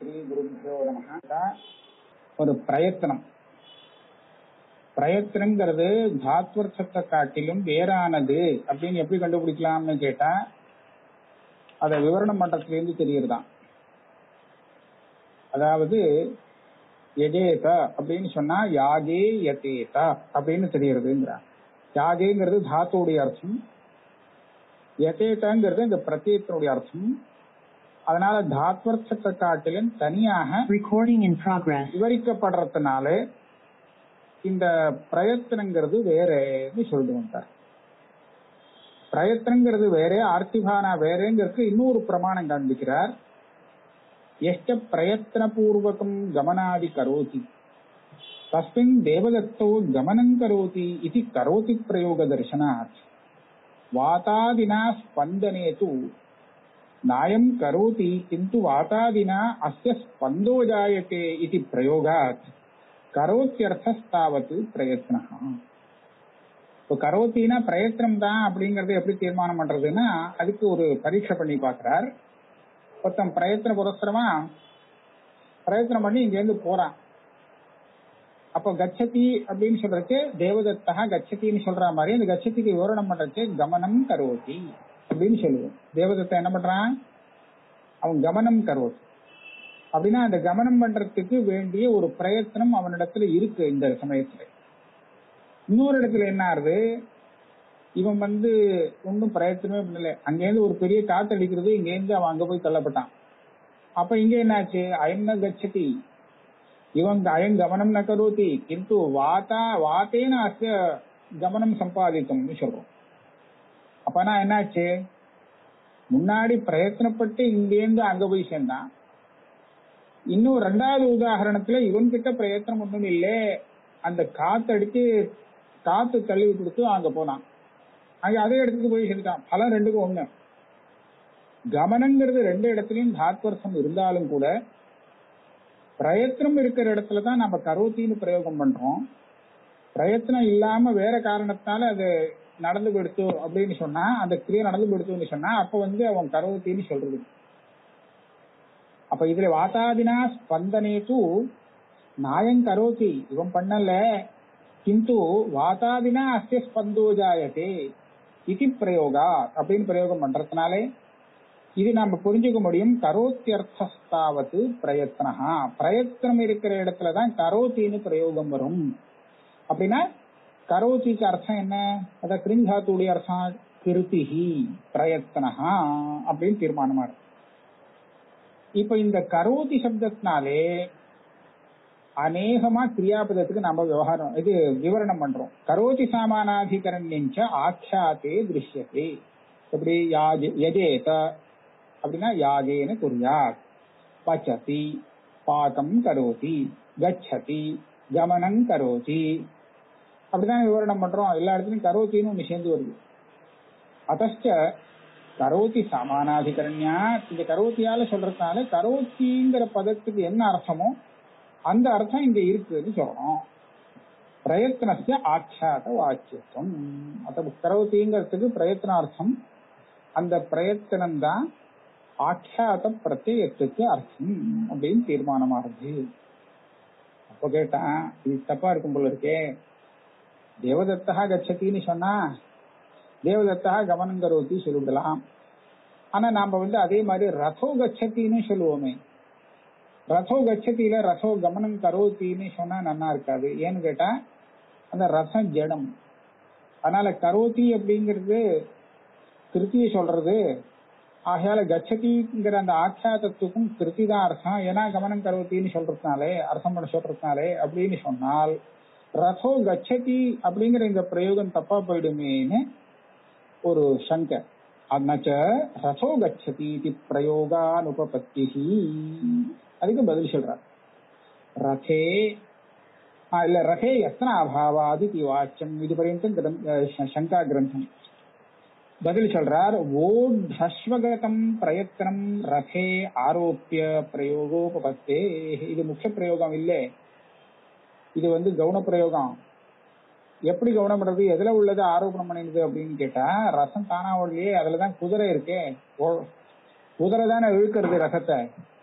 ஸ்ரீ குருபியோ நமக ஒரு பிரயத்தனம் பிரயத்தனங்கிறது தாத்வர்த்தத்தை காட்டிலும் வேறானது அப்படின்னு எப்படி கண்டுபிடிக்கலாம்னு கேட்டா அத விவரணம் பண்றதுல இருந்து தெரியறதான் அதாவது எஜேத அப்படின்னு சொன்னா யாகே யதேத அப்படின்னு தெரியறதுங்கிறார் யாகேங்கிறது தாத்துடைய அர்த்தம் யதேதங்கிறது இந்த பிரத்யத்தினுடைய அர்த்தம் அதனால தாத்வர்த்தத்தை காட்டிலும் தனியாக Recording in progress. விவரிக்கப்படுறதுனால இந்த பிரயத்தனங்கிறது வேறேன்னு சொல்லிட்டு வந்தார் பிரயத்தனங்கிறது வேற ஆர்த்திபானா வேறேங்கிறதுக்கு இன்னொரு பிரமாணம் காண்பிக்கிறார் எஷ்ட பிரயத்தன பூர்வகம் கமனாதி கரோதி தஸ்மின் தேவதத்தோ கமனம் கரோதி இது கரோதி பிரயோக தர்சனாத் வாதாதினா ஸ்பந்தனே து நாயம் கரோதி கிந்து வாதாதினா அஸ்ய ஸ்பந்தோ ஜாயते इति பிரயோகாத் கரோத்தியர்த்தாவத்து பிரயத்னா இப்போ கரோத்தினா பிரயத்னம் தான் அப்படிங்கறத எப்படி தீர்மானம் பண்றதுன்னா அதுக்கு ஒரு பரீட்சை பண்ணி பாக்குறார் ஒருத்தன் பிரயத்தன புரஸ்தரமா பிரயத்தனம் பண்ணி இங்க இருந்து போறான் அப்போ கச்சதி அப்படின்னு சொல்றதுக்கு தேவதத்தா கச்சத்தின்னு சொல்ற மாதிரி அந்த கச்சதிக்கு விவரணம் பண்றதுக்கு கமனம் கரோதி அப்படின்னு சொல்லுவோம் தேவதத்தை என்ன பண்றான் அவன் கமனம் கரோதி அப்படின்னா அந்த கமனம் பண்றதுக்கு வேண்டிய ஒரு பிரயத்தனம் அவனிடத்துல இருக்கு இந்த சமயத்துல இன்னொரு இடத்துல என்ன ஆகுது இவன் வந்து ஒன்றும் பிரயத்தனமே பண்ணல அங்கேருந்து ஒரு பெரிய காத்து அடிக்கிறது இங்கேருந்து அவன் அங்க போய் தள்ளப்பட்டான் அப்ப இங்க என்னாச்சு அயன்ன கச்சதி இவன் அயன் கவனம் ந கரோதி கிந்து வாத்தா வாத்தேன அஸ்ய கவனம் சம்பாதிக்கும்னு சொல்றோம் அப்பனா என்னாச்சு முன்னாடி பிரயத்தனப்பட்டு இங்கேருந்து அங்க போய் சேர்ந்தான் இன்னும் ரெண்டாவது உதாரணத்துல இவன் கிட்ட பிரயத்தனம் ஒண்ணும் இல்ல அந்த காத்து அடிச்சு காத்து தள்ளி கொடுத்து அங்க போனான் அங்க அதே இடத்துக்கு போய் சேர்ந்துட்டான் பலம் ரெண்டுக்கும் ஒண்ணு கமனங்கிறது ரெண்டு இடத்துலயும் தாத்வர்த்தம் இருந்தாலும் கூட பிரயத்தனம் இருக்கிற இடத்துல தான் நம்ம கரோத்தின்னு பிரயோகம் பண்றோம் பிரயத்தனம் இல்லாம வேற காரணத்தால அது நடந்து போயிடுத்து அப்படின்னு சொன்னா அந்த கிரியை நடந்து போயிடுத்துன்னு சொன்னா அப்ப வந்து அவன் கரோத்தின்னு சொல்றது அப்ப இதுல வாதாதினா ஸ்பந்தனே தூ நாயம் கரோதி இவன் பண்ணல கிந்து வாதாதினா அஸ்ய ஸ்பந்தோ ஜாயதே இது பிரயோகா அப்படின்னு பிரயோகம் பண்றதுனாலே இது நாம புரிஞ்சுக்க முடியும் கரோத்தியர்த்தாவத்து பிரயத்னஹா பிரயத்தனம் இருக்கிற இடத்துலதான் கரோத்தின்னு பிரயோகம் வரும் அப்படின்னா கரோதிக்கு அர்த்தம் என்ன அத கிரிஞ்சாத்துடைய அர்த்தம் கிருத்திஹி பிரயத்தனஹா அப்படின்னு தீர்மானமா இருக்கு இப்ப இந்த கரோதி சப்தத்தினாலே அநேகமா கிரியாபதத்துக்கு நம்ம விவகாரம் இது விவரணம் பண்றோம் கரோதி சாமானாதிகரண்யஞ்ச ஆख्याते திருஷ்யதே எப்படி யாஜ யஜேத அப்படின்னா யாகேன குறியாத் பச்சதி பாகம் கரோதி கச்சதி கமனம் கரோதி அப்படிதான் விவரணம் பண்றோம் எல்லா இடத்துலயும் கரோத்தின்னு ஒண்ணு சேர்ந்து வருது அதச்ச கரோதி சாமானாதிகரண்யா இந்த கரோத்தியால சொல்றதுனால கரோத்திங்கிற பதத்துக்கு என்ன அர்த்தமோ அந்த அர்த்தம் இங்க இருக்குன்னு சொல்றோம் பிரயத்னஸ்ய ஆட்சாத வாக்கியத்துவம் அத கரோத்திங்கிறதுக்கு பிரயத்னார்த்தம் அந்த பிரயத்தனம் தான் ஆட்சாத பிரத்யத்துக்கு அர்த்தம் அப்படின்னு தீர்மானமாகுது அப்ப கேட்டான் இது தப்பா இருக்கும் போல இருக்கே தேவதத்தா கச்சத்தின்னு சொன்னா தேவதத்தா கவனம் கரோத்தி சொல்லிவிடலாம் ஆனா நாம வந்து அதே மாதிரி ரசோ கச்சத்தின்னு சொல்லுவோமே ரசோ கச்சத்தில ரசோ கமனம் கரோத்தின்னு சொன்னா நல்லா இருக்காது ஏன்னு கேட்டா அந்த ரசம் ஜடம் அதனால கரோத்தி அப்படிங்கிறது திருப்தியை சொல்றது ஆகையால கச்சதிங்கிற அந்த ஆக்கியாதத்துக்கும் திருப்தி தான் அர்த்தம் ஏன்னா கமனம் கரோத்தின்னு சொல்றதுனாலே அர்த்தம் பண்ண சொல்றதுனாலே அப்படின்னு சொன்னால் ரசோ கச்சதி அப்படிங்கிற இந்த பிரயோகம் தப்பா போயிடுமேன்னு ஒரு சங்கை அன்னச்ச ரசோ கச்சதி இது பிரயோகானுபபத்தி அதுக்கு பதில் சொல்றார் ரதே ஆ, இல்ல ரதே எத்தனை அபாவாதி வாச்சம் இது பர்யந்தம் சங்கா கிரந்தம் பதில் சொல்றார் ஓட்ஹஸ்வகதம் பிரயத்தனம் ரதே ஆரோப்பிய பிரயோகோபத்தே இது முக்கிய பிரயோகம் இல்லை இது வந்து கவுன பிரயோகம் எப்படி கவனம் பண்றது எதுல உள்ளது ஆரோபணம் பண்ணிடுது அப்படின்னு கேட்டா ரசம் தானா ஓடலையே அதுலதான் குதிரை இருக்கே ஓ- குதிரை தானே இழுக்கிறது ரசத்தை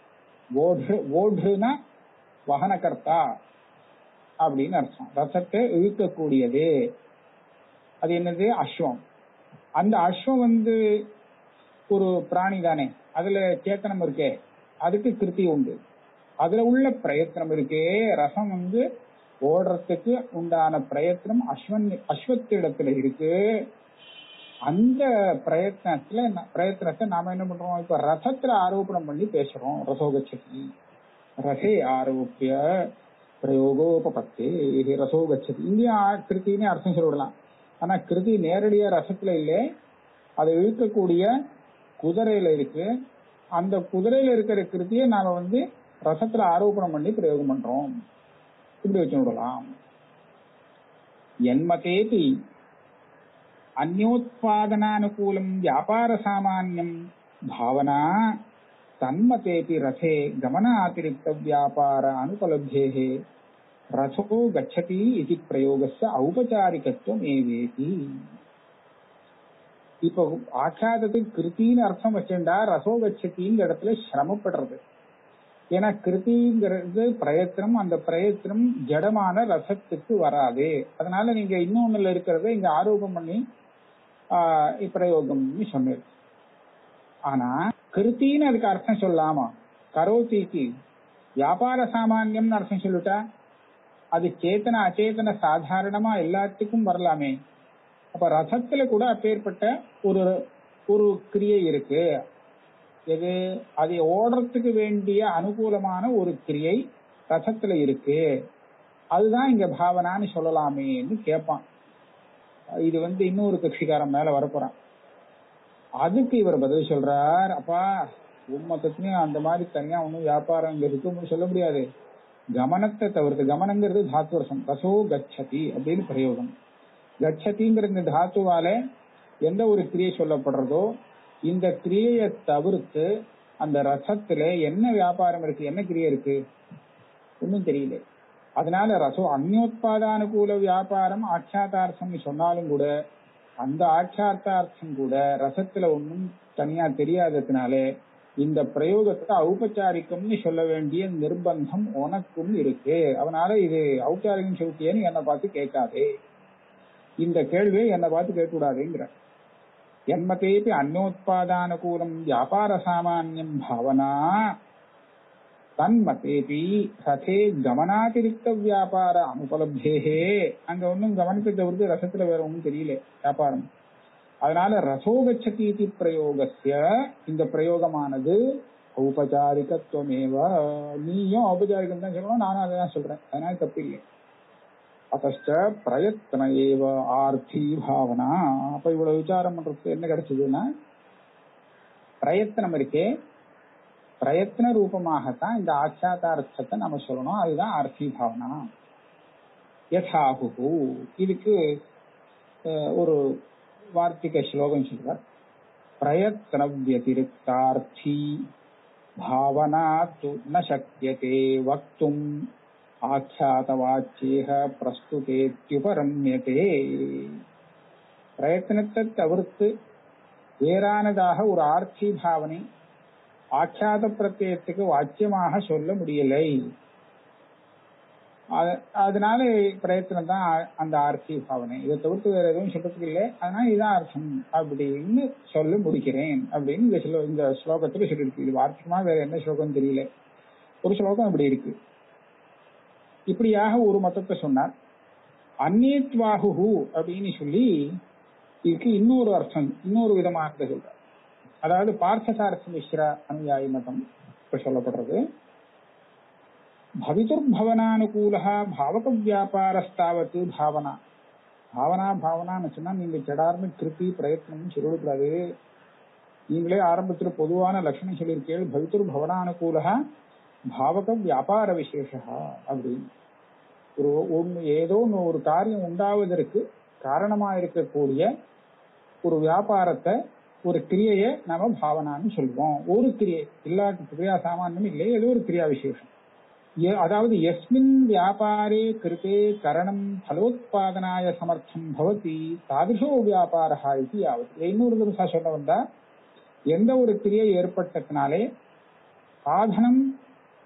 ஓடு ஓடுனா வகனகர்த்தா அப்படின்னு அர்த்தம் ரசத்தை இழுக்கக்கூடியது அது என்னது அஸ்வம் அந்த அஸ்வம் வந்து ஒரு பிராணி தானே அதுல சேத்தனம் இருக்கே அதுக்கு கிருத்தி உண்டு அதுல உள்ள பிரயத்தனம் இருக்கே ரசம் வந்து ஓடுறதுக்கு உண்டான பிரயத்தனம் அஸ்வன் அஸ்வத்திடத்துல இருக்கு அந்த பிரயத்னத்துல ந- பிரயத்னத்தை நாம என்ன பண்றோம் இப்ப ரசத்துல ஆரோபணம் பண்ணி பேசுறோம் ரசோகச்சதி ரசே ஆரோப்பிய பிரயோகோபபத்தி ரசோகச்சதி இங்கேயும் ஆ- கிருத்தின்னு அர்த்தம் சொல்லிவிடலாம் ஆனா கிருதி நேரடியா ரசத்துல இல்லை அதை இழுக்கக்கூடிய குதிரையில இருக்கு அந்த குதிரையில இருக்கிற கிருத்தியை நாம வந்து ரசத்துல ஆரோபணம் பண்ணி பிரயோகம் பண்றோம் இப்படி வச்சு விடலாம் என்மதேபி அந்யோத்பாதனானுகூலம் வியாபார சாமான்யம் பாவனா தன்மதேபி ரசே கமனாதிரிக்த வியாபார அனுபலப்தேः ரசோ கச்சதி இது பிரயோகஸ்ய ஔபச்சாரிகத்துவம் ஏவேதி இப்போ ஆச்சாதத்துக்கு கிருத்தின்னு அர்த்தம் வச்சுட்டா ரசோ கச்சதிங்கிற இடத்துல சிரமப்படுறது ஏன்னா கிருதிங்கிறது பிரயத்தனம் அந்த பிரயத்தனம் ஜடமான ரசத்துக்கு வராது அதனால நீங்க இன்னொன்னுல இருக்கிறத இங்க ஆரோபம் பண்ணி ஆஹ் பிரயோகம்னு சொன்னது ஆனா கிருத்தின்னு அதுக்கு அர்த்தம் சொல்லாமா கரோதிக்கு வியாபார சாமான்யம்னு அர்த்தம் சொல்லிட்டா அது சேத்தன அச்சேதன சாதாரணமா எல்லாத்துக்கும் வரலாமே அப்ப ரசத்துல கூட அப்பேற்பட்ட ஒரு ஒரு கிரியை இருக்கு எது அதை ஓடுறதுக்கு வேண்டிய அனுகூலமான ஒரு கிரியை ரசத்துல இருக்கு அதுதான் இங்க பாவனான்னு சொல்லலாமேன்னு கேட்பான் இது வந்து இன்னொரு கட்சிக்காரன் மேல வரப்போறான் அதுக்கு இவர் பதில் சொல்றார் அப்பா உம்மத்தத்துலயும் அந்த மாதிரி தனியா ஒன்றும் வியாபாரம் இங்க இருக்குன்னு சொல்ல முடியாது கமனத்தை தவிர்த்து கமனங்கிறது தாத்துவரசம் ரசோ கச்சதி அப்படின்னு பிரயோகம் கச்சதிங்கிற இந்த தாத்துவால எந்த ஒரு கிரியை சொல்லப்படுறதோ இந்த கிரியையை தவிர்த்து அந்த ரசத்துல என்ன வியாபாரம் இருக்கு என்ன கிரியை இருக்கு ஒன்றும் தெரியல அதனால ரசம் அந்யோத்பாதானுகூல வியாபாரம் ஆட்சாத்தார்த்தம் சொன்னாலும் கூட அந்த ஆட்சார்த்தார்த்தம் கூட ரசத்துல ஒன்றும் தனியா தெரியாததுனால இந்த பிரயோகத்தை ஔபச்சாரிக்கம்னு சொல்ல வேண்டிய நிர்பந்தம் உனக்கும் இருக்கு அதனால இது ஔபச்சாரிகம் சொல்லிட்டேன்னு என்னை பார்த்து கேட்காதே இந்த கேள்வியை என்னை பார்த்து கேட்கக்கூடாதுங்கிற என்மதேபி அந்யோத்பாதானுகூலம் வியாபார சாமான்யம் பாவனா தன்மதேபி ரசே கமனாதிரிக்த வியாபார அனுபலப்தேகே அங்க ஒன்றும் கவனத்தை தவிர்த்து ரசத்துல வேற ஒன்றும் தெரியல வியாபாரம் அதனால ரசோகச்சதி இது பிரயோகஸ்ய இந்த பிரயோகமானது ஔபச்சாரிகத்துவமேவ நீயும் ஔபச்சாரிகம் தான் சொல்லணும் நானும் அதை தான் சொல்றேன் அதனால தப்பு இல்லை அத்த பிரயத்ன ஏவ ஆர்த்தி பாவனா அப்ப இவ்வளவு விசாரம் பண்றதுக்கு என்ன கிடைச்சதுன்னா பிரயத்தனம் இருக்கே பிரயத்ன ரூபமாகத்தான் இந்த ஆச்சாதார்த்தத்தை நம்ம சொல்லணும் அதுதான் ஆர்த்தி பாவனா யதாகு இதுக்கு அஹ், ஒரு வார்த்திக ஸ்லோகம் சொல்றார் பிரயத்ன வியதிரிக்தார்த்தி பாவனா து ந சக்கியதே வக்தும் ஆख्यातवाच्यேக பிரஸ்துதேத்யுபரம்யதே பிரயத்தனத்தை தவிர்த்து வேறானதாக ஒரு ஆர்த்தி பாவனை ஆख्याத பிரத்யத்துக்கு வாச்சியமாக சொல்ல முடியலை அத- அதனால பிரயத்தனம் தான் அந்த ஆர்த்தி பாவனை இதை தவிர்த்து வேற எதுவும் சொல்றதுக்கு இல்லை அதனால இதான் அர்த்தம் அப்படின்னு சொல்ல முடிக்கிறேன் அப்படின்னு இந்த ஸ்லோ இந்த ஸ்லோகத்துல சொல்லியிருக்கு இது வார்த்தமா வேற என்ன ஸ்லோகம் தெரியல ஒரு ஸ்லோகம் இப்படி இருக்கு இப்படியாக ஒரு மதத்தை சொன்னார் அந்நேத்வாகு அப்படின்னு சொல்லி இதுக்கு இன்னொரு அர்த்தம் இன்னொரு விதமான அர்த்தம் சொல்றார் அதாவது பார்த்தசாரச மிஸ்ரா அனுயாயி மதம் இப்ப சொல்லப்படுறது பவிதுர்பவனானுகூல பாவக வியாபாரஸ்தாவது பாவனா பாவனா பாவனான்னு சொன்னா நீங்க ஜடார்னு கிருப்பி பிரயத்னம் சொல்லக்கூடாது நீங்களே ஆரம்பத்துல பொதுவான லட்சணம் சொல்லியிருக்கீர்கள் பவித்துர் பவனானுகூல பாவக வியாபார விசேஷா அப்படின்னு ஒரு ஒண்ணு ஏதோ ஒண்ணு ஒரு காரியம் உண்டாவதற்கு காரணமா இருக்கக்கூடிய ஒரு வியாபாரத்தை ஒரு கிரியையை நாம பாவனான்னு சொல்லுவோம் ஒரு கிரியை எல்லா கிரியா சாமானியம் இல்லை ஏதோ ஒரு கிரியா விசேஷம் எ- அதாவது எஸ்மின் வியாபாரே கிருத்தே கரணம் பலோத்பாதனாய சமர்த்தம் பவதி தாதிருஷோ வியாபாரா இது யாவது இன்னொரு திவசா சொல்ல வந்தா எந்த ஒரு கிரியை ஏற்பட்டதுனாலே சாதனம்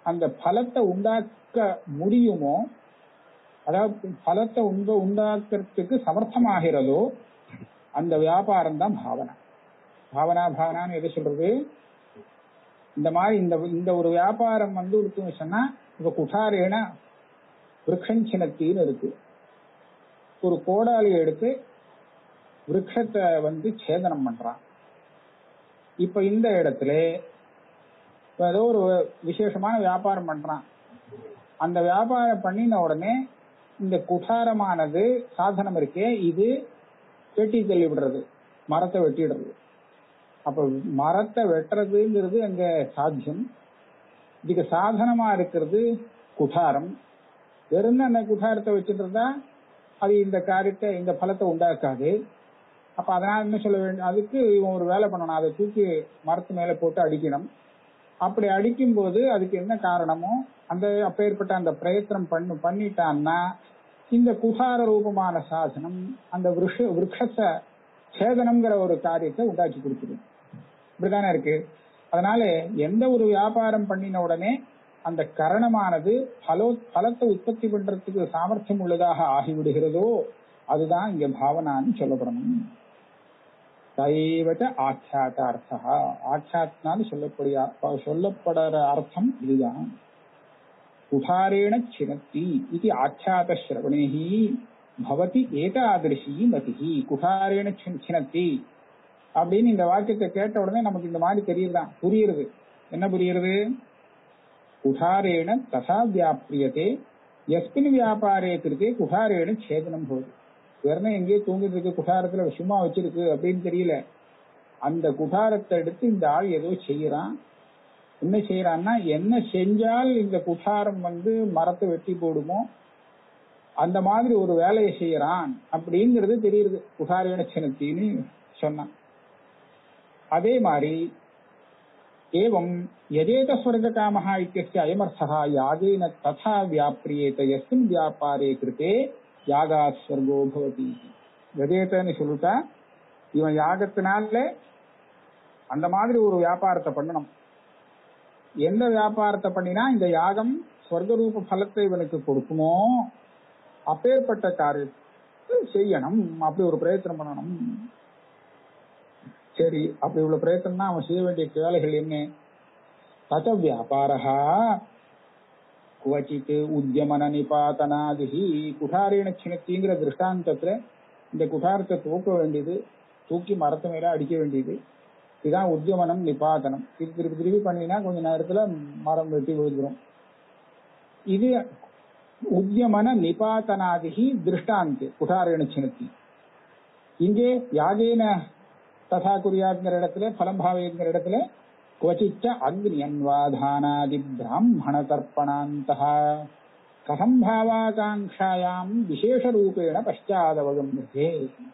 அந்த பலத்தை உண்டாக்க முடியுமோ அதாவது பலத்தை உண்ட உண்டாக்குறதுக்கு சமர்த்தமாகிறதோ அந்த வியாபாரம் தான் பாவனா பாவனா பாவனான்னு எதை சொல்றது இந்த மாதிரி இந்த இந்த ஒரு வியாபாரம் வந்து இருக்குன்னு சொன்னா இப்ப குठाரேன விரக்ஷஞ்சினத்தின்னு இருக்கு ஒரு கோடாலி எடுத்து விரக்ஷத்தை வந்து சேதனம் பண்றான் இப்ப இந்த இடத்துல இப்ப ஏதோ ஒரு விசேஷமான வியாபாரம் பண்றான் அந்த வியாபாரம் பண்ணின உடனே இந்த குठाரமானது சாதனம் இருக்கே இது வெட்டி தள்ளி விடுறது மரத்தை வெட்டிடுறது அப்ப மரத்தை வெட்டுறதுங்கிறது அங்க சாத்தியம் இதுக்கு சாதனமா இருக்கிறது குठाரம் வெறும் அந்த குठाரத்தை வச்சுட்டு இருந்தா அது இந்த காரியத்தை இந்த பலத்தை உண்டாக்காது அப்ப அதனால என்ன சொல்ல வேண்டும் அதுக்கு இவன் ஒரு வேலை பண்ணணும் அதை தூக்கி மரத்து மேல போட்டு அடிக்கணும் அப்படி அடிக்கும் போது அதுக்கு என்ன காரணமோ அந்த அப்பேற்பட்ட அந்த பிரயத்தனம் பண்ணு பண்ணிட்டான்னா இந்த குசார ரூபமான சாசனம் அந்த விருஷ விரக்ஷத்தை சேதனம்ங்கிற ஒரு காரியத்தை உண்டாக்கி கொடுக்குது இப்படிதானே இருக்கு அதனால எந்த ஒரு வியாபாரம் பண்ணின உடனே அந்த கரணமானது பலோ பலத்தை உற்பத்தி பண்றதுக்கு சாமர்த்தியம் உள்ளதாக ஆகிவிடுகிறதோ அதுதான் இங்க பாவனான்னு சொல்லப்படணும் தைவச்ச ஆட்சாத்த அர்த்தா ஆட்சாத்னால சொல்லக்கூடிய சொல்லப்படுற அர்த்தம் இதுதான் குடாரேண சினத்தி இது ஆட்சாத சிரவணேஹி பவதி ஏதாதிருஷி மதிஹி குடாரேண சினத்தி அப்படின்னு இந்த வாக்கியத்தை கேட்ட உடனே நமக்கு இந்த மாதிரி தெரியுதுதான் புரியுறது என்ன புரியுறது குடாரேண தசா வியாபிரியதே எஸ்மின் வியாபாரே கிருத்தே குடாரேண சேதனம் போகுது வெறும் எங்கேயோ தூங்கிட்டு இருக்கு குடாரத்துல சும்மா வச்சிருக்கு அப்படின்னு தெரியல அந்த குடாரத்தை எடுத்து இந்த ஆள் ஏதோ செய்யறான் என்ன செய்யறான்னா என்ன செஞ்சால் இந்த குடாரம் வந்து மரத்தை வெட்டி போடுமோ அந்த மாதிரி ஒரு வேலையை செய்யறான் அப்படிங்கிறது தெரியுது குடாரேன சினத்தின்னு சொன்னான் அதே மாதிரி ஏவம் எதேத ஸ்வர்க காமஹா இத்தியஸ்ய அயமர்த்தா யாகேன ததா வியாபிரியேத எஸ்மின் வியாபாரே கிருத்தே யாகா ஸ்வர்கோ பவதி எதேத்தன்னு சொல்லிட்டா இவன் யாகத்தினால அந்த மாதிரி ஒரு வியாபாரத்தை பண்ணணும் எந்த வியாபாரத்தை பண்ணினா இந்த யாகம் ஸ்வர்க ரூப பலத்தை இவனுக்கு கொடுக்குமோ அப்பேற்பட்ட காரியத்தை செய்யணும் அப்படி ஒரு பிரயத்தனம் பண்ணணும் சரி அப்படி உள்ள பிரயத்தனம்னா அவன் செய்ய வேண்டிய வேலைகள் என்ன தத வியாபாரா குவச்சித் உத்தியமன நிபாத்தனாதிகி குடாரேன சினத்திங்கிற திருஷ்டாந்தத்துல இந்த குடாரத்தை தூக்க வேண்டியது தூக்கி மரத்து மேல அடிக்க வேண்டியது இதுதான் உத்தியமனம் நிபாத்தனம் இது திருப்பி திருப்பி பண்ணினா கொஞ்ச நேரத்துல மரம் வெட்டி விழுந்துரும் இது உத்தியமன நிபாத்தனாதிகி திருஷ்டாந்தி குடாரேன சினத்தி இங்கே யாகேன ததா குறியாங்கிற இடத்துல பலம் பாவேங்கிற இடத்துல क्वचिच्च अग्नि अन्वाधानादि ब्राह्मण तर्पणान्तः कथम् भावाकाङ्क्षायाम् விசேஷரூபேண பశ్చాதவகமியதே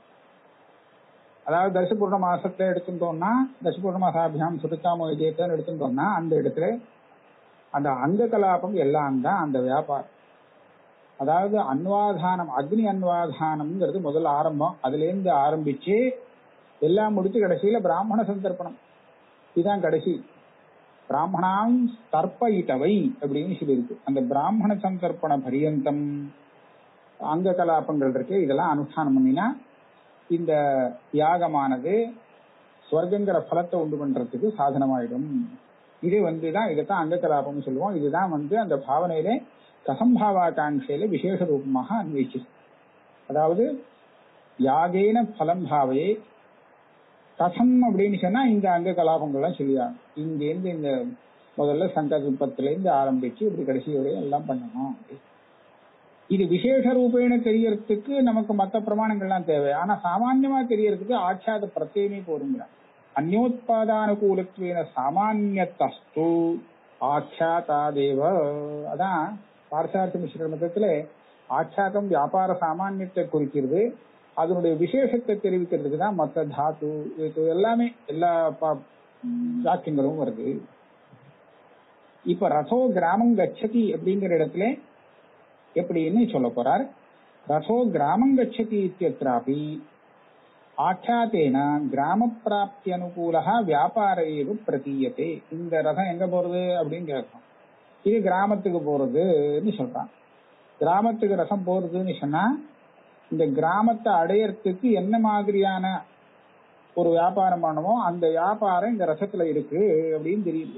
அதாவது தரிசபூர்ண மாசத்தை எடுத்துட்டோம்னா தரிசபூர்ண மாசாபியாம் சுருத்தாமோ விஜயத்தன்னு எடுத்துட்டோம்னா அந்த இடத்துல அந்த அங்க கலாபம் எல்லாம் தான் அந்த வியாபாரம் அதாவது அன்வாதானம் அக்னி அன்வாதானம்ங்கிறது முதல்ல ஆரம்பம் அதுல இருந்து ஆரம்பிச்சு எல்லாம் முடிச்சு கடைசியில பிராமண சந்தர்ப்பணம் இதுதான் கடைசி பிராமணாம் தர்ப்பயிட்டவை அப்படின்னு சொல்லியிருக்கு அந்த பிராமண சந்தர்ப்பண பரியந்தம் அங்க கலாபங்கள் இருக்கு இதெல்லாம் அனுஷ்டானம் பண்ணினா இந்த யாகமானது ஸ்வர்க்கங்கிற பலத்தை உண்டு பண்றதுக்கு சாதனமாயிடும் இது வந்துதான் இதைத்தான் அங்க கலாபம்னு சொல்லுவோம் இதுதான் வந்து அந்த பாவனையில கசம்பாவாகாங்கையில விசேஷ ரூபமாக அன்வயிச்சு அதாவது யாகேன பலம் பாவையே கசம் அப்படின்னு சொன்னா இந்த அங்க கலாபங்கள்லாம் சொல்லியாங்க இங்க இருந்து இந்த முதல்ல சங்கல்பத்துல இருந்து ஆரம்பிச்சு இப்படி கடைசி வரையும் எல்லாம் பண்ணணும் இது விசேஷ ரூபேண தெரியறதுக்கு நமக்கு மத்த பிரமாணங்கள்லாம் தேவை ஆனா சாமான்யமா தெரியறதுக்கு ஆட்சாத பிரத்யேகமே போருங்கிறான் அந்யோத்பாதானுகூலத்துவேன சாமானியத்தஸ்து ஆட்சாத்தாதேவ அதான் பார்த்தார்த்த மிஸ்ர மதத்துல ஆட்சாதம் வியாபார சாமானியத்தை குறிக்கிறது அதனுடைய விசேஷத்தை தெரிவிக்கிறதுக்கு தான் மற்ற தாத்து இது எல்லாமே எல்லா வாக்கியங்களும் வருது இப்ப ரசோ கிராமம் கச்சதி அப்படிங்கிற இடத்துல எப்படின்னு சொல்ல போறார் ரசோ கிராமம் கச்சதி இத்தியத்ராபி ஆட்சாத்தேன கிராம பிராப்தி அனுகூல வியாபார ஏவ பிரதீயத்தே இந்த ரதம் எங்க போறது அப்படின்னு கேட்கும் இது கிராமத்துக்கு போறதுன்னு சொல்றான் கிராமத்துக்கு ரசம் போறதுன்னு சொன்னா இந்த கிராமத்தை அடையறதுக்கு என்ன மாதிரியான ஒரு வியாபாரம் பண்ணுமோ அந்த வியாபாரம் இந்த ரசத்துல இருக்கு அப்படின்னு தெரியுது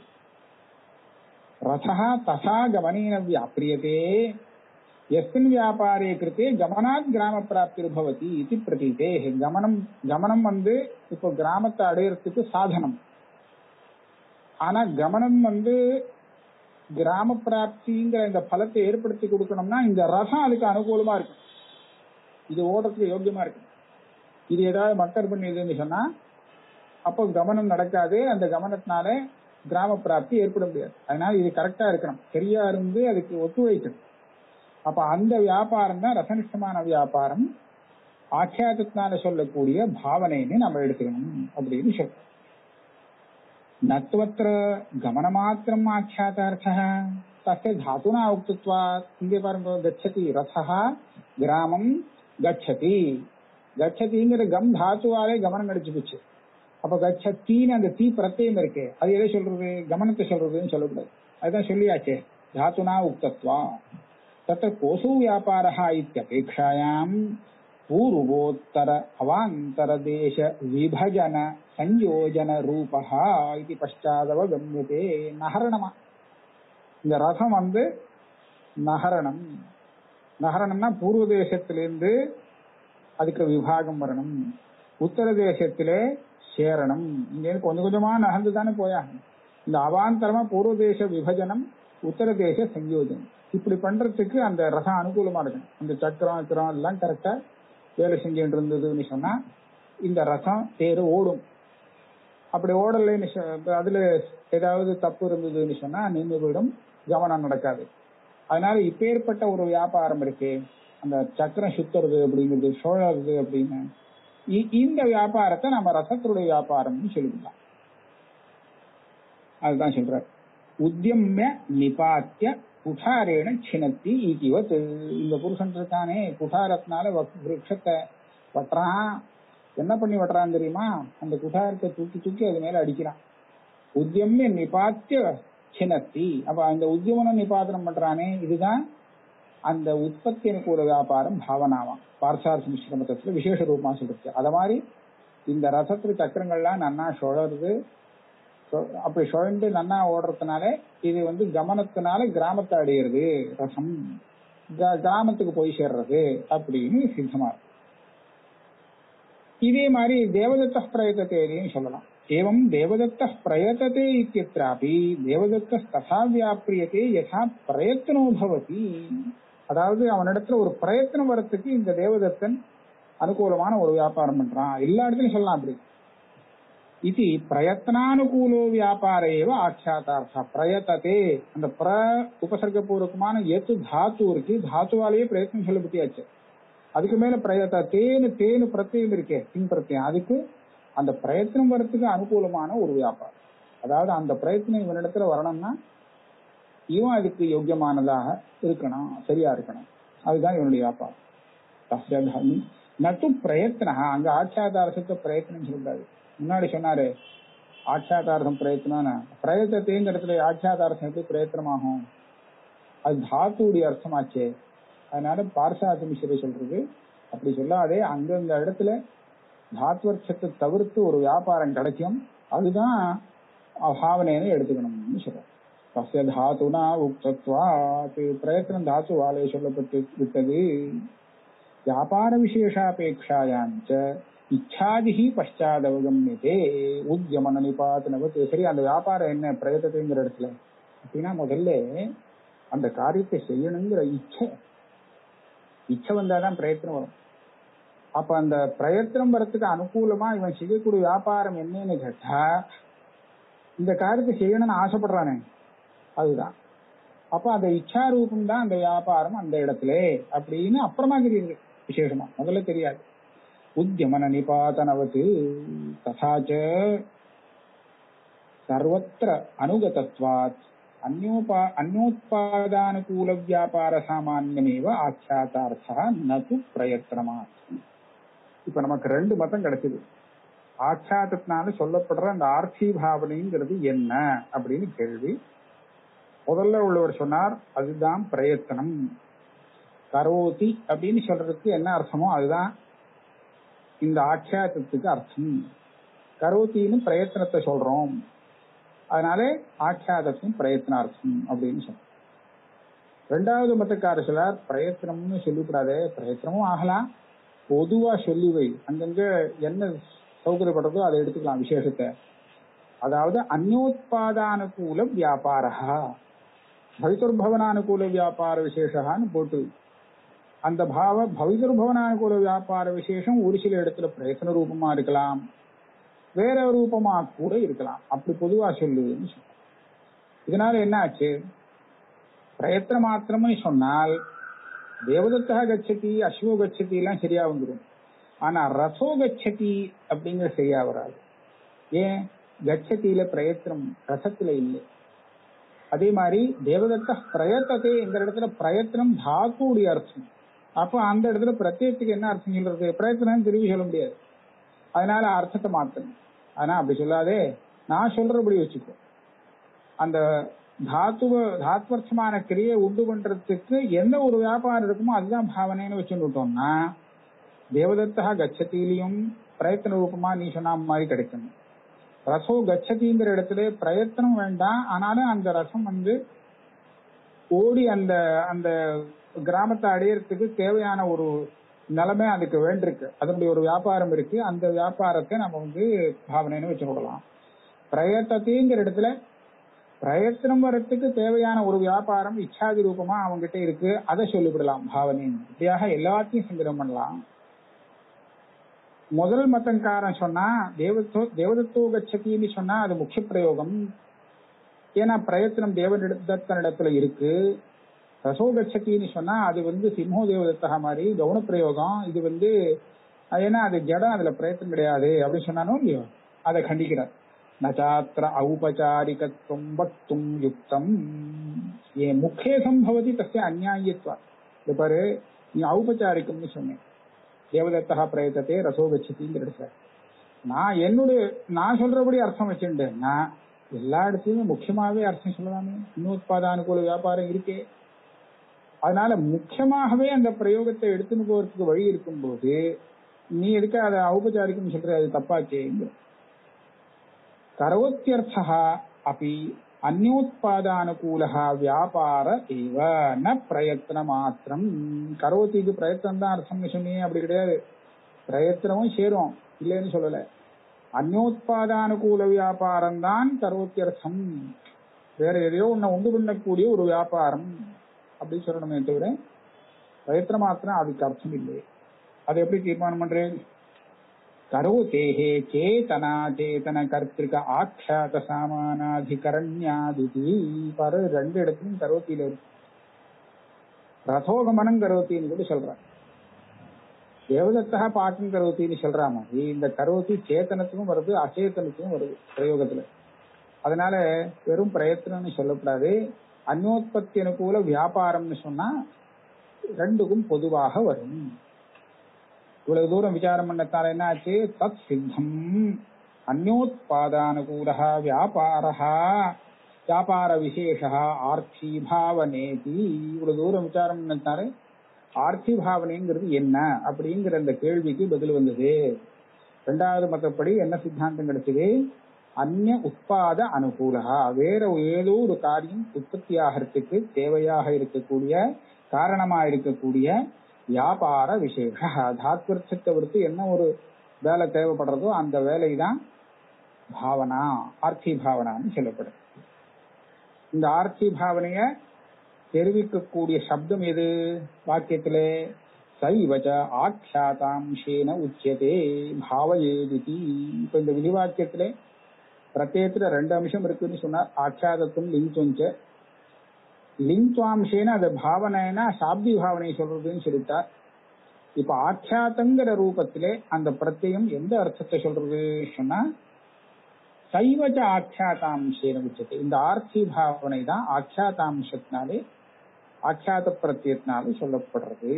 ரசா தசா கமனீன வியாபிரியதே எஸ்மின் வியாபாரே கிருத்தே கமனாத் கிராம பிராப்தி பவதி இது பிரதீதே கமனம் கமனம் வந்து இப்போ கிராமத்தை அடையறதுக்கு சாதனம் ஆனா கமனம் வந்து கிராம பிராப்திங்கிற இந்த பலத்தை ஏற்படுத்தி கொடுக்கணும்னா இந்த ரசம் அதுக்கு அனுகூலமா இருக்கும் இது ஓடுறதுக்கு யோக்கியமா இருக்கு இது ஏதாவது மக்கர் பண்ணியதுன்னு சொன்னா அப்போ கவனம் நடக்காது அந்த கவனத்தினால கிராம பிராப்தி ஏற்பட முடியாது அதனால இது கரெக்டா இருக்கணும் சரியா இருந்து அதுக்கு ஒத்துழைக்கணும் அப்ப அந்த வியாபாரம் தான் ரசனிஷ்டமான வியாபாரம் ஆக்கியாதத்தினால சொல்லக்கூடிய பாவனைன்னு நம்ம எடுத்துக்கணும் அப்படின்னு சொல்றோம் நத்துவத்திர கமனமாத்திரம் ஆக்கியாதார்த்தः தस्य தாத்துனா உக்தத்வாத் இங்கே பாருங்க கச்சதி ரசா கிராமம் கச்சதி கச்சதிங்கிற கம் தாத்துவாலே கமனம் கிடைச்சு போச்சு அப்ப கச்சத்தின்னு அந்த தீ பிரत्यயம் இருக்கு அது எதை சொல்றது கமனத்தை சொல்றதுன்னு சொல்லக்கூடாது அதுதான் சொல்லியாச்சே தாத்துனா உக்தத்வா தத்த கோசு வியாபாரா இத்தியபேட்சாயாம் பூர்வோத்தர அவாந்தர தேச விபஜன சஞ்சோஜன ரூபா இது பశ్చాதவகம்யதே நகரணமா இந்த ரசம் வந்து நகரணம் நகரணம்னா பூர்வ தேசத்திலிருந்து அதுக்கு விபாகம் வரணும் உத்தர தேசத்திலே சேரணும் இங்க இருந்து கொஞ்சம் கொஞ்சமா நகர்ந்து தானே போயாகணும் இந்த அவாந்தரமா பூர்வ தேச விபஜனம் உத்தர தேச சங்கயோஜனம் இப்படி பண்றதுக்கு அந்த ரசம் அனுகூலமா இருக்கணும் அந்த சக்கரம் சக்கரம் எல்லாம் கரெக்டா வேலை செஞ்சுட்டு இருந்ததுன்னு சொன்னா இந்த ரசம் தேர் ஓடும் அப்படி ஓடலைன்னு சொ- அதுல ஏதாவது தப்பு இருந்ததுன்னு சொன்னா நின்று போயிடும் கவனம் நடக்காது அதனால இப்பேற்பட்ட ஒரு வியாபாரம் இருக்கு அந்த சக்கரம் சுத்துறது அப்படிங்கிறது சுழறது அப்படின்னு இ- இந்த வியாபாரத்தை நம்ம ரசத்தினுடைய வியாபாரம்னு சொல்லிக்கலாம் அதுதான் சொல்றார் உத்தியம்ய நிபாத்திய குடாரேன சினத்தி ஈதிவத் இந்த புருஷன் இருக்கானே குடாரத்தினால வ- விருட்சத்தை வெட்டுறான் என்ன பண்ணி வெட்டுறான் தெரியுமா அந்த குடாரத்தை தூக்கி தூக்கி அது மேல அடிக்கிறான் உத்தியம்ய நிபாத்திய சினத்தி அப்ப அந்த உத்தியமனம் நிபாதனம் பண்றானே இதுதான் அந்த உற்பத்தி அனுகூல வியாபாரம் பாவனாவாம் பார்சார் மிஸ்ரமத்தத்துல விசேஷ ரூபமா சொல்றது அத மாதிரி இந்த ரசத்து சக்கரங்கள்லாம் நன்னா சுழறது சொ- அப்படி சுழண்டு நன்னா ஓடுறதுனால இது வந்து கமனத்தினால கிராமத்தை அடையிறது ரசம் கிரா- கிராமத்துக்கு போய் சேர்றது அப்படின்னு சித்தமா இருக்கு இதே மாதிரி தேவதத்த பிரயத்தத்தையும் சொல்லலாம் ஏவம் தேவதத்த பிரயத்ததே இத்தியत्रापि தேவதத்த ததா வியாபிரியதே யதா பிரயத்தனோ பவதி அதாவது அவனிடத்துல ஒரு பிரயத்தனம் வரத்துக்கு இந்த தேவதத்தன் அனுகூலமான ஒரு வியாபாரம் பண்றான் எல்லா இடத்துலயும் சொல்லலாம் அப்படி இது பிரயத்னானுகூலோ வியாபார ஏவ ஆட்சாத்தார்த்தா பிரயத்ததே அந்த பிர உபசர்கபூர்வகமான எத்து தாத்து இருக்கு தாத்துவாலேயே பிரயத்னம் சொல்லப்பட்டியாச்சு அதுக்கு மேல பிரயத்த தேனு தேனு பிரத்யம் இருக்கே தின் பிரத்யம் அதுக்கு அந்த பிரயத்தனம் வரத்துக்கு அனுகூலமான ஒரு வியாபாரம் அதாவது அந்த பிரயத்தனம் இவனிடத்துல வரணும்னா இவன் அதுக்கு யோக்கியமானதாக இருக்கணும் சரியா இருக்கணும் அதுதான் இவனுடைய வியாபாரம் தஸ்ய தர்மி நட்டு பிரயத்தனா அங்க ஆட்சாதாரசத்தை பிரயத்தனம் சொல்லக்கூடாது முன்னாடி சொன்னாரு ஆட்சாதாரசம் பிரயத்தனம் பிரயத்தத்தைங்கிறதுல ஆட்சாதாரசம் எப்படி பிரயத்தனமாகும் அது தாத்துடைய அர்த்தமாச்சே அதனால பார்சாதி மிஸ்ரி சொல்றது அப்படி சொல்லாதே அந்தந்த இடத்துல தாத்வர்த்தத்தை தவிர்த்து ஒரு வியாபாரம் கிடைக்கும் அதுதான் பாவனைன்னு எடுத்துக்கணும்னு சொல்றோம் தஸ்ய தாத்துனா உக்தத்வாத் பிரயத்தனம் தாத்துவாலே சொல்லப்பட்டு விட்டது வியாபார விசேஷாபேட்சாயாஞ்ச இச்சாதிஹி பశ్చాதவகம்யதே உத்யமன நிபாத்தனவத் சரி அந்த வியாபாரம் என்ன பிரயத்தத்தைங்கிற இடத்துல அப்படின்னா முதல்ல அந்த காரியத்தை செய்யணுங்கிற இச்சை இச்சை வந்தாதான் பிரயத்தனம் வரும் அப்ப அந்த பிரயத்தனம் வரத்துக்கு அனுகூலமா இவன் செய்யக்கூடிய வியாபாரம் என்னன்னு கேட்டா இந்த காரியத்தை செய்யணும்னு ஆசைப்படுறானே அதுதான் அப்ப அந்த இச்சா ரூபம் தான் அந்த வியாபாரம் அந்த இடத்துல அப்படின்னு அப்புறமா தெரியுது விசேஷமா முதல்ல தெரியாது உத்தியமன நிபாதனவத்து ததாச்ச சர்வத்திர அனுகதத்வாத் அந்யோபா அந்யோத்பாதானுகூல வியாபார சாமான்யமேவ ஆட்சாத்தார்த்தா நது பிரயத்தனமாஸ்தி இப்ப நமக்கு ரெண்டு மதம் கிடைச்சது ஆட்சாத்தத்தினால சொல்லப்படுற அந்த ஆர்த்தி பாவனைங்கிறது என்ன அப்படின்னு கேள்வி முதல்ல உள்ளவர் சொன்னார் அதுதான் பிரயத்தனம் கரோதி அப்படின்னு சொல்றதுக்கு என்ன அர்த்தமோ அதுதான் இந்த ஆட்சியாத்தத்துக்கு அர்த்தம் கரோத்தின்னு பிரயத்தனத்தை சொல்றோம் அதனால ஆட்சியாதத்தும் பிரயத்தனார்த்தம் அப்படின்னு சொல்றோம் ரெண்டாவது மத்தக்கார சிலர் பிரயத்தனம்னு சொல்லிவிடாதே பிரயத்தனமும் ஆகலாம் பொதுவா சொல்லி வை அங்கங்க என்ன சௌகரியப்படுறதோ அதை எடுத்துக்கலாம் விசேஷத்தை அதாவது அந்யோத்பாதானுகூல வியாபாரா பவிதுர்பவனானுகூல வியாபார விசேஷான்னு போட்டு அந்த பாவ பவிதுர்பவனானுகூல வியாபார விசேஷம் ஒரு சில இடத்துல பிரயத்தன ரூபமா இருக்கலாம் வேற ரூபமா கூட இருக்கலாம் அப்படி பொதுவா சொல்லுன்னு சொல்றோம் இதனால என்ன ஆச்சு பிரயத்தன மாத்திரம்னு சொன்னால் தேவதத்தா கச்சதி அஸ்வோ கச்சதி எல்லாம் சரியா வந்துடும் ஆனா ரசோ கச்சதி அப்படிங்கிற சரியா வராது ஏன் கச்சதியில பிரயத்தனம் ரசத்துல இல்லை அதே மாதிரி தேவதத்த பிரயத்தத்தை இந்த இடத்துல பிரயத்தனம் தாத்துடைய அர்த்தம் அப்போ அந்த இடத்துல பிரத்யேகத்துக்கு என்ன அர்த்தம் சொல்றது பிரயத்தனம் திரும்பி சொல்ல முடியாது அதனால அர்த்தத்தை மாத்தணும் ஆனா அப்படி சொல்லாதே நான் சொல்றபடி வச்சுக்கோ அந்த தாத்துவ தாத்வர்த்தமான கிரியை உண்டு பண்றதுக்கு எந்த ஒரு வியாபாரம் இருக்குமோ அதுதான் பாவனைன்னு வச்சுட்டோம்னா தேவதத்தா கச்சத்திலையும் பிரயத்தன ரூபமா நீ சொன்ன மாதிரி கிடைக்கும் ரசோ கச்சதிங்கிற இடத்துல பிரயத்தனம் வேண்டாம் ஆனாலும் அந்த ரசம் வந்து ஓடி அந்த அந்த கிராமத்தை அடையறதுக்கு தேவையான ஒரு நிலைமை அதுக்கு வேண்டிருக்கு அதனுடைய ஒரு வியாபாரம் இருக்கு அந்த வியாபாரத்தை நம்ம வந்து பாவனைன்னு வச்சு விடலாம் பிரயத்தத்தைங்கிற இடத்துல பிரயத்தனம் வரத்துக்கு தேவையான ஒரு வியாபாரம் இச்சாதி ரூபமா அவங்ககிட்ட இருக்கு அதை சொல்லிவிடலாம் பாவனைன்னு இப்படியாக எல்லாத்தையும் சங்கிரம் பண்ணலாம் முதல் மத்தங்காரன் சொன்னா தேவத்தோ தேவதத்தோ கச்சதின்னு சொன்னா அது முக்கிய பிரயோகம் ஏன்னா பிரயத்தனம் தேவதத்தனிடத்துல இருக்கு ரசோ கச்சதின்னு சொன்னா அது வந்து சிம்மோ தேவதத்தகா மாதிரி கவுன பிரயோகம் இது வந்து ஏன்னா அது ஜடம் அதுல பிரயத்தனம் கிடையாது அப்படின்னு சொன்னானோ இல்லையோ அதை கண்டிக்கிறார் நச்சாத்திர ஔபச்சாரிகத்துவம் வக்தும் யுக்தம் ஏ முக்கிய சம்பவதி தஸ்ய அந்நியாயத்வா இது பாரு நீ ஔபச்சாரிக்கம்னு சொன்னேன் தேவதத்தகா பிரயத்தத்தை ரசோ கச்சதிங்கிற நான் என்னுடைய நான் சொல்றபடி அர்த்தம் வச்சுட்டேன்னா எல்லா இடத்துலயுமே முக்கியமாவே அர்த்தம் சொல்லலாமே இன்னுத்பாதானுகூல வியாபாரம் இருக்கே அதனால முக்கியமாகவே அந்த பிரயோகத்தை எடுத்துன்னு போறதுக்கு வழி இருக்கும்போது நீ எதுக்கு அதை ஔபச்சாரிக்கம் சொல்ற அது தப்பாச்சேங்க கரோத்தியர்த்தா அப்படி அந்யோத்பாதானுகூல வியாபார ஏவ ந பிரயத்தன மாத்திரம் கரோத்திக்கு பிரயத்தனம் தான் அர்த்தம்னு சொன்னீங்க அப்படி கிடையாது பிரயத்தனமும் சேரும் இல்லைன்னு சொல்லல அந்யோத்பாதானுகூல வியாபாரம் தான் கரோத்தியர்த்தம் வேற எதையோ ஒன்ன உண்டு பண்ணக்கூடிய ஒரு வியாபாரம் அப்படின்னு சொல்லணுமே தவிர பிரயத்தன மாத்திரம் அதுக்கு அர்த்தம் இல்லை அதை எப்படி தீர்மானம் பண்றேன் கரோதேஹே சேதனா சேதன கர்த்திருக்க ஆख्यात சாமானாதிகரண்யாதிதி பாரு ரெண்டு இடத்துலயும் கரோத்தியில இருக்கு ரசோகமனம் கரோத்தின்னு கூட சொல்றான் தேவதத்தா பாட்டும் கரோத்தின்னு சொல்ற மாதிரி இந்த கரோத்தி சேத்தனத்துக்கும் வருது அச்சேதனத்துக்கும் வருது பிரயோகத்துல அதனால வெறும் பிரயத்தனம்னு சொல்லக்கூடாது அந்யோத்பத்தி அனுகூல வியாபாரம்னு சொன்னா ரெண்டுக்கும் பொதுவாக வரும் இவ்வளவு தூரம் விசாரம் பண்ணத்தால என்ன ஆச்சு தத் சித்தம் அந்யோத்பாதானுகூல வியாபார வியாபார விசேஷ ஆர்த்தி பாவனேதி இவ்வளவு தூரம் விசாரம் பண்ணத்தாரு ஆர்த்தி பாவனைங்கிறது என்ன அப்படிங்கிற அந்த கேள்விக்கு பதில் வந்தது ரெண்டாவது மத்தப்படி என்ன சித்தாந்தம் கிடைச்சது அந்நிய உட்பாத அனுகூலா வேற ஏதோ ஒரு காரியம் உற்பத்தி ஆகிறதுக்கு தேவையாக இருக்கக்கூடிய காரணமா இருக்கக்கூடிய வியாபார விசேஷ தாத்வர்த்தத்தை விடுத்து என்ன ஒரு வேலை தேவைப்படுறதோ அந்த வேலை தான் பாவனா ஆர்த்தி பாவனான்னு சொல்லப்படுது இந்த ஆர்த்தி பாவனைய தெரிவிக்கக்கூடிய சப்தம் எது வாக்கியத்துல சைவச்ச ஆख्यातांशேன உச்சியதே பாவயேதிதி இப்ப இந்த விதிவாக்கியத்துல பிரத்யேகத்துல ரெண்டு அம்சம் இருக்குன்னு சொன்னார் ஆख्याதத்தும் லிங்சுஞ்ச லிங்சுவாம்சேன அது பாவனைனா சாப்தி பாவனை சொல்றதுன்னு சொல்லிட்டார் இப்ப ஆख्यातங்கிற ரூபத்திலே அந்த பிரத்யம் எந்த அர்த்தத்தை சொல்றது சொன்னா சைவச்ச ஆख्यातांशேன உச்சத்தை இந்த ஆர்த்தி பாவனை தான் ஆख्यातांशத்தினாலே ஆख्याத பிரத்யத்தினாலே சொல்லப்படுறது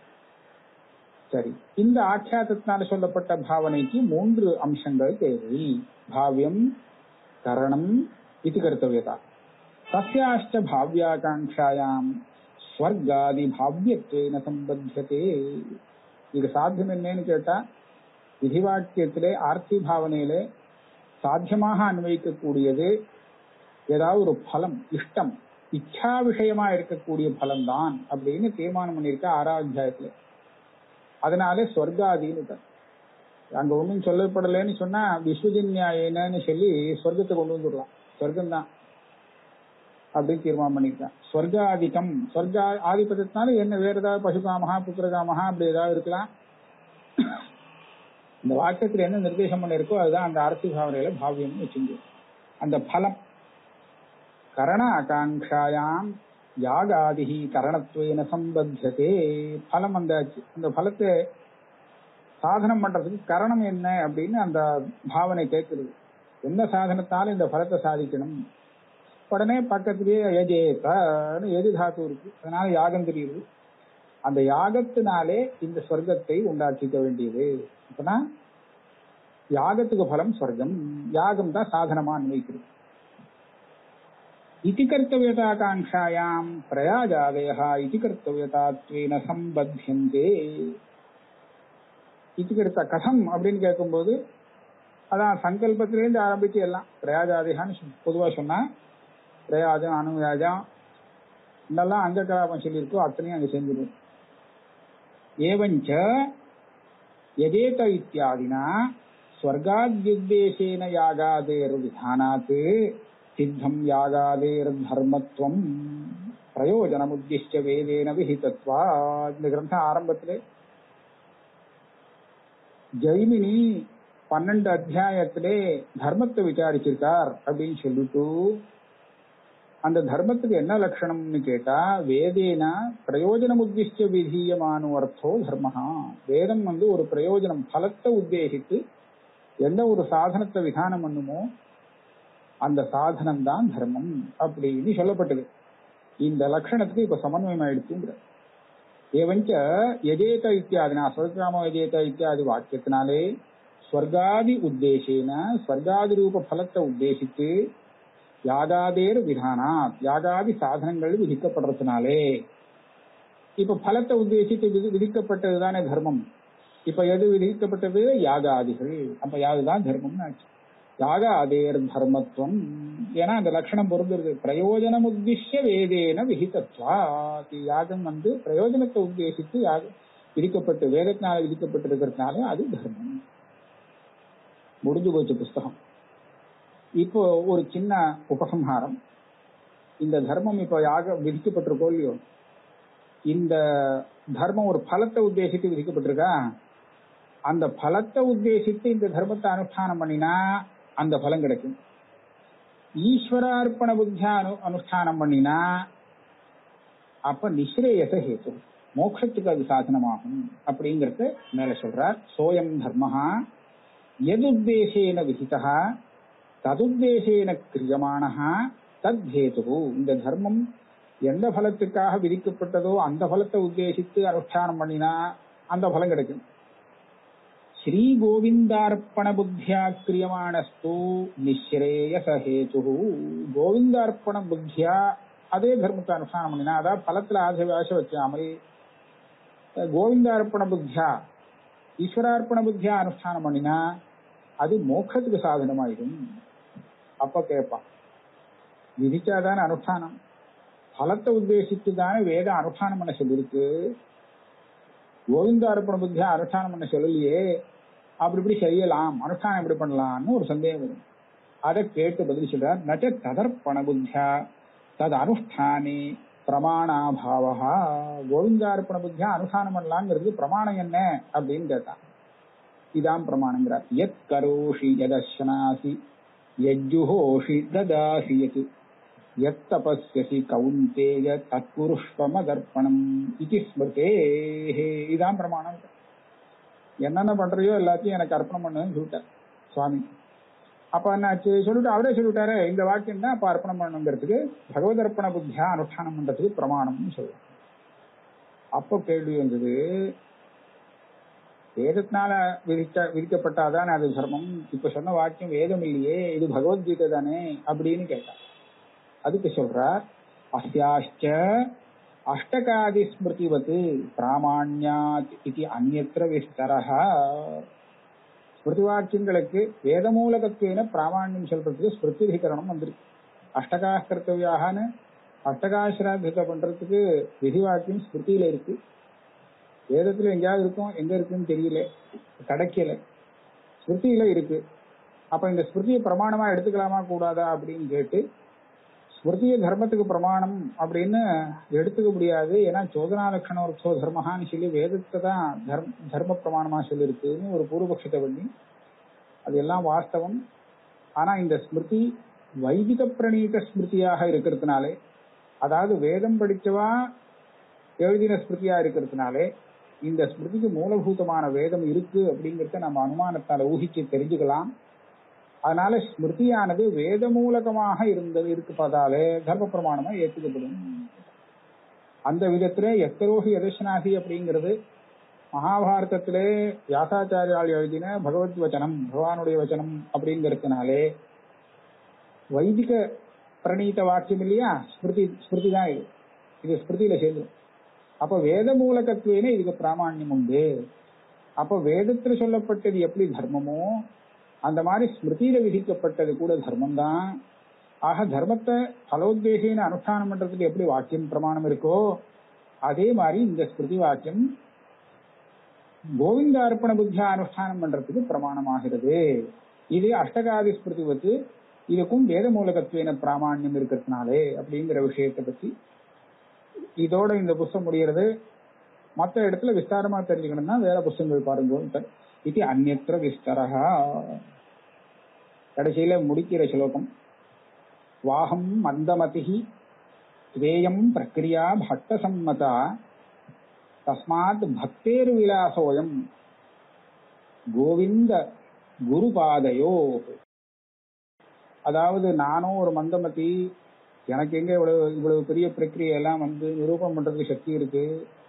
சரி இந்த ஆख्यातத்தினால சொல்லப்பட்ட பாவனைக்கு மூன்று அம்சங்கள் தேவை பாவியம் கரணம் இது கர்த்தவியதா தஸ்யாஷ்ட பாவ்யாகாங்காயாம் ஸ்வர்காதி பாவ்யத்வேன சம்பத்தியதே இது சாத்தியம் என்னன்னு கேட்டா விதிவாக்கியத்திலே ஆர்த்தி பாவனையிலே சாத்தியமாக அன்வயிக்கக்கூடியது ஏதாவது ஒரு பலம் இஷ்டம் இச்சா விஷயமா இருக்கக்கூடிய பலம் தான் அப்படின்னு தீர்மானம் பண்ணியிருக்க ஆறாவது அத்தியாயத்துல அதனாலே சொர்க்காதின்னு அங்க ஒன்றும் சொல்லப்படலைன்னு சொன்னா விஸ்வஜன்யாயனன்னு சொல்லி சொர்க்கத்தை கொண்டு வந்துடலாம் சொர்க்கம் தான் அப்படின்னு தீர்மானம் பண்ணியிருக்கான் சொர்க்காதிக்கம் சொர்க்கா ஆதிபத்தியத்தினால என்ன வேற ஏதாவது பசுகாமகா புத்திரகாமகா அப்படி ஏதாவது இருக்கலாம் இந்த வாக்கியத்துல என்ன நிர்தேசம் பண்ணிருக்கோ அதுதான் அந்த அரசு பாவனையில பாவியம்னு வச்சுங்க அந்த பலம் கரண ஆகாங்காயாம் யாகாதிகி கரணத்துவேன சம்பத்தியதே பலம் அந்த அந்த பலத்தை சாதனம் பண்றதுக்கு கரணம் என்ன அப்படின்னு அந்த பாவனை கேட்குது எந்த சாதனத்தால இந்த பலத்தை சாதிக்கணும் உடனே பக்கத்திலேயே எஜேதன்னு எது தாத்து இருக்கு அதனால யாகம் தெரியுது அந்த யாகத்தினாலே இந்த சொர்க்கத்தை உண்டாக்கிக்க வேண்டியது அப்பனா யாகத்துக்கு பலம் சொர்க்கம் யாகம் தான் சாதனமா அன்வைக்கிறது इति कर्तव्यताकाङ्क्षायाम् प्रयाजादयः इति कर्तव्यतात्वेन சம்பத்தியந்தே இத்தி கருத்தா கதம் அப்படின்னு கேட்கும்போது அதான் சங்கல்பத்திலேருந்து ஆரம்பிச்சு எல்லாம் பிரயாஜாதிகான்னு பொதுவா சொன்னா பிரயாஜம் அனுயாஜம் இதெல்லாம் அங்க கலாபம் சொல்லியிருக்கோ அத்தனையும் அங்க செஞ்சிடும் ஏவஞ்ச எதேத இத்தியாதினா ஸ்வர்காத்யுத்தேசேன யாகாதேர் விதானாத் சித்தம் யாகாதேர் தர்மத்துவம் பிரயோஜனமுத்திஷ்ட வேதேன விஹிதத்வா இந்த கிரந்தம் ஆரம்பத்திலே ஜெய்மினி பன்னெண்டு அத்தியாயத்திலே தர்மத்தை விசாரிச்சிருக்கார் அப்படின்னு சொல்லிட்டு அந்த தர்மத்துக்கு என்ன லட்சணம்னு கேட்டா வேதேன பிரயோஜனம் உத்திஷ்ட விதீயமான அர்த்தோ தர்மஹா வேதம் வந்து ஒரு பிரயோஜனம் பலத்தை உத்தேசித்து எந்த ஒரு சாதனத்தை விதானம் பண்ணுமோ அந்த சாதனம் தான் தர்மம் அப்படின்னு சொல்லப்பட்டது இந்த லட்சணத்துக்கு இப்ப சமன்வயம் ஆயிடுச்சுங்கிற ஏவஞ்ச எதேத இத்தியாதினா ஸ்வர்காம எதேத இத்தியாதி வாக்கியத்தினாலே ஸ்வர்காதி உத்தேசேன ஸ்வர்காதி ரூப பலத்தை உத்தேசித்து யாகாதேர் விதானா யாகாதி சாதனங்கள் விதிக்கப்படுறதுனாலே இப்ப பலத்தை உத்தேசித்து விதி விதிக்கப்பட்டது தானே தர்மம் இப்ப எது விதிக்கப்பட்டது யாகாதிகள் அப்ப யாதுதான் தர்மம்னு ஆச்சு யாகாதேர் தர்மத்துவம் ஏன்னா அந்த லட்சணம் பொருந்துருது பிரயோஜனம் உத்திஷ்ய வேதேன விகிதத்வா யாகம் வந்து பிரயோஜனத்தை உத்தேசித்து யாக விதிக்கப்பட்டு வேதத்தினால விதிக்கப்பட்டிருக்கிறதுனால அது தர்மம் முடிஞ்சு போச்சு புஸ்தகம் இப்போ ஒரு சின்ன உபசம்ஹாரம் இந்த தர்மம் இப்போ யாக விதிக்கப்பட்டிருக்கோ இல்லையோ இந்த தர்மம் ஒரு பலத்தை உத்தேசித்து விதிக்கப்பட்டிருக்கா அந்த பலத்தை உத்தேசித்து இந்த தர்மத்தை அனுஷ்டானம் பண்ணினா அந்த பலம் கிடைக்கும் ஈஸ்வரார்ப்பண புத்தியா அனு அனுஷ்டானம் பண்ணினா அப்ப நிஸ்ரேயச ஹேத்து மோட்சத்துக்கு அது சாதனமாகும் அப்படிங்கறது மேல சொல்றார் சோயம் தர்மஹா எதுத்தேசேன விதிதா ததுத்தேசேன கிரியமானஹா தத் ஹேது இந்த தர்மம் எந்த பலத்துக்காக விதிக்கப்பட்டதோ அந்த பலத்தை உத்தேசித்து அனுஷ்டானம் பண்ணினா அந்த பலம் கிடைக்கும் ஸ்ரீ கோவிந்தார்ப்பண புத்தியா கிரியமானஸ்து நிஸ்ரேயச ஹேது கோவிந்தார்ப்பண புத்தியா அதே தர்மத்தை அனுஷ்டானம் பண்ணினா அதாவது பலத்துல ஆசை ஆசை வச்சாமல் கோவிந்தார்ப்பண புத்தியா ஈஸ்வரார்ப்பண புத்தியா அனுஷ்டானம் பண்ணினா அது மோட்சத்துக்கு சாதனமாயிடும் அப்ப கேட்பான் விதிச்சாதானே அனுஷ்டானம் பலத்தை உத்தேசித்து தானே வேத அனுஷ்டானம் பண்ண சொல்லியிருக்கு கோவிந்தார்ப்பண புத்தியா அனுஷ்டானம் பண்ண சொல்லலையே அப்படி இப்படி செய்யலாம் அனுஷ்டானம் எப்படி பண்ணலாம்னு ஒரு சந்தேகம் வரும் அதை கேட்டு பதில் சொல்றார் நச்ச ததர்ப்பண புத்தியா தது அனுஷ்டானே பிரமாணாபாவா கோவிந்தார்ப்பண புத்தியா அனுஷ்டானம் பண்ணலாங்கிறது பிரமாணம் என்ன அப்படின்னு கேட்டான் இதான் பிரமாணங்கிறார் எத் கரோஷி எதஸ்னாசி யஜ்ஜுஹோஷி ததாசி யத் எத் தபஸ்யசி கவுந்தேய தத்புருஷ்பமதர்ப்பணம் இது ஸ்மிருதே இதான் பிரமாணம் என்னென்ன பண்றியோ எல்லாத்தையும் எனக்கு அர்ப்பணம் பண்ணுன்னு சொல்லிட்டார் சுவாமி அப்ப என்னாச்சு சொல்லிட்டு அவரே சொல்லிட்டாரு இந்த வாக்கியம் தான் அப்ப அர்ப்பணம் பண்ணணுங்கிறதுக்கு பகவத் அர்ப்பண புத்தியா அனுஷ்டானம் பண்றதுக்கு பிரமாணம்னு சொல்லுவாங்க அப்போ கேள்வி வந்தது வேதத்தினால விதிக்க விதிக்கப்பட்டாதானே அது தர்மம் இப்ப சொன்ன வாக்கியம் வேதம் இல்லையே இது பகவத்கீதை தானே அப்படின்னு கேட்டான் அதுக்கு சொல்றார் அஸ்யாஷ்ட அஷ்டகாதி ஸ்மிருதிவத் பிராமாண்யாத் இது அந்நத்திர விஸ்தரஹ ஸ்மிருதி வாக்கியங்களுக்கு வேதமூலகத்துவன பிராமாண்யம் சொல்றதுக்கு ஸ்மிருதிகரணம் வந்திருக்கு அஷ்டகா கர்த்தவியாகனு அஷ்டகாசிராத்தியத்தை பண்றதுக்கு விதி வாக்கியம் ஸ்மிருதியில இருக்கு வேதத்துல எங்கேயாவது இருக்கும் எங்க இருக்குன்னு தெரியல கிடைக்கல ஸ்மிருதியில இருக்கு அப்ப இந்த ஸ்மிருதியை பிரமாணமா எடுத்துக்கலாமா கூடாதா அப்படின்னு கேட்டு ஸ்மிருதிய தர்மத்துக்கு பிரமாணம் அப்படின்னு எடுத்துக்க முடியாது ஏன்னா சோதனா லட்சணோர்த்தோ தர்மஹான்னு சொல்லி வேதத்தை தான் தர்ம தர்ம பிரமாணமா சொல்லியிருக்குன்னு ஒரு பூர்வபக்ஷத்தை பண்ணி அது எல்லாம் வாஸ்தவம் ஆனா இந்த ஸ்மிருதி வைதிக பிரணீத ஸ்மிருதியாக இருக்கிறதுனாலே அதாவது வேதம் படிச்சவா எழுதின ஸ்மிருதியா இருக்கிறதுனாலே இந்த ஸ்மிருதிக்கு மூலபூதமான வேதம் இருக்கு அப்படிங்கறத நம்ம அனுமானத்தால ஊகிச்சு தெரிஞ்சுக்கலாம் அதனால ஸ்மிருதியானது வேத மூலகமாக இருந்தது இருப்பதாலே தர்ம பிரமாணமா ஏற்றுக்கப்படும் அந்த விதத்திலே எத்தரோகி எதர்ஷனாகி அப்படிங்கிறது மகாபாரதத்திலே வியாசாச்சாரியால் எழுதின பகவத் வச்சனம் பகவானுடைய வச்சனம் அப்படிங்கிறதுனாலே வைதிக பிரணீத வாக்கியம் இல்லையா ஸ்மிருதி ஸ்மிருதி தான் இது இது ஸ்மிருதியில சேர்ந்து அப்ப வேத மூலகத்துவேனே இதுக்கு பிராமாண்யம் உண்டு அப்ப வேதத்துல சொல்லப்பட்டது எப்படி தர்மமோ அந்த மாதிரி ஸ்மிருதியில விதிக்கப்பட்டது கூட தர்மம் தான் ஆக தர்மத்தை பலோத்தேகின அனுஷ்டானம் பண்றதுக்கு எப்படி வாக்கியம் பிரமாணம் இருக்கோ அதே மாதிரி இந்த ஸ்மிருதி வாக்கியம் கோவிந்த அர்ப்பண புத்தியா அனுஷ்டானம் பண்றதுக்கு பிரமாணமாகிறது இது அஷ்டகாதி ஸ்மிருதி வச்சு இதுக்கும் வேத மூலகத்துவன பிராமாண்யம் இருக்கிறதுனாலே அப்படிங்கிற விஷயத்தை பத்தி இதோட இந்த புஸ்தகம் முடிகிறது மற்ற இடத்துல விஸ்தாரமா தெரிஞ்சுக்கணும்னா வேற புஸ்தகங்கள் பாருங்க இது அந்நத்திர விஸ்தரகா கடைசியில முடிக்கிற ஸ்லோகம் வாகம் மந்தமதி ஸ்வேயம் பிரக்ரியா பக்த சம்மதா தஸ்மாத் பக்தேரு விலாசோயம் கோவிந்த குருபாதையோ அதாவது நானும் ஒரு மந்தமதி எனக்கு எங்க இவ்வளவு இவ்வளவு பெரிய பிரக்கிரியை எல்லாம் வந்து நிரூபணம் பண்றதுக்கு சக்தி இருக்கு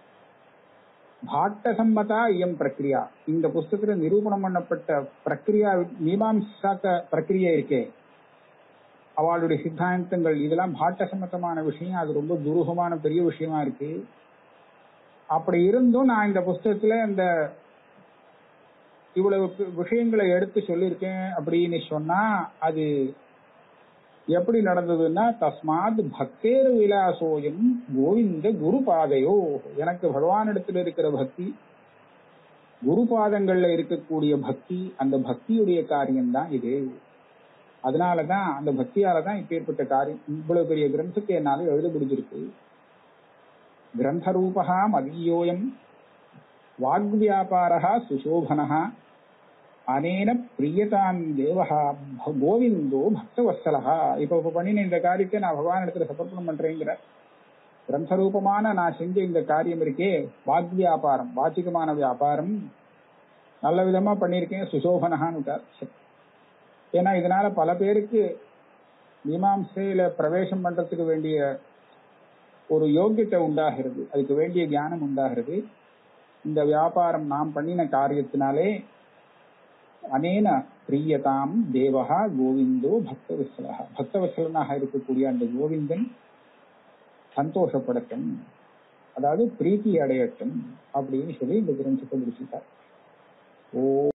பாட்ட சம்மதா இயம் பிரக்ரியா இந்த புஸ்தகத்துல நிரூபணம் பண்ணப்பட்ட பிரக்ரியா மீமாம்சாக்க பிரக்ரியா இருக்கே அவளுடைய சித்தாந்தங்கள் இதெல்லாம் பாட்ட சம்மத்தமான விஷயம் அது ரொம்ப துருகமான பெரிய விஷயமா இருக்கு அப்படி இருந்தும் நான் இந்த புஸ்தகத்துல இந்த இவ்வளவு விஷயங்களை எடுத்து சொல்லியிருக்கேன் அப்படின்னு சொன்னா அது எப்படி நடந்ததுன்னா தஸ்மாத் பக்தேர் விலாசோயம் கோவிந்த குரு பாதையோ எனக்கு பகவானிடத்தில் இருக்கிற பக்தி குரு பாதங்கள்ல இருக்கக்கூடிய பக்தி அந்த பக்தியுடைய காரியம்தான் இது அதனாலதான் அந்த பக்தியாலதான் இப்பேற்பட்ட காரியம் இவ்வளவு பெரிய கிரந்தத்தை என்னால எழுத முடிஞ்சிருக்கு கிரந்த ரூபா மதியோயம் வாக்வியாபாரா சுசோபனஹா அனேன பிரியதாம் தேவஹா கோவிந்தோ பக்தவத்சலஹா இப்ப இப்ப பண்ணின இந்த காரியத்தை நான் பகவான் இடத்துல சமர்ப்பணம் பண்றேங்கிற கிரந்தரூபமான நான் செஞ்ச இந்த காரியம் இருக்கே வாக் வியாபாரம் வாச்சிகமான வியாபாரம் நல்ல விதமா பண்ணியிருக்கேன் சுசோபனஹான்னு ஏன்னா இதனால பல பேருக்கு மீமாம்சையில பிரவேசம் பண்றதுக்கு வேண்டிய ஒரு யோக்கியத்தை உண்டாகிறது அதுக்கு வேண்டிய ஞானம் உண்டாகிறது இந்த வியாபாரம் நாம் பண்ணின காரியத்தினாலே அனேன பிரியதாம் தேவகா கோவிந்தோ பக்தவத்சலா பக்தவத்சலனாக இருக்கக்கூடிய அந்த கோவிந்தன் சந்தோஷப்படட்டும் அதாவது பிரீத்தி அடையட்டும் அப்படின்னு சொல்லி இந்த கிரந்தத்தை முடிச்சுட்டார் ஓ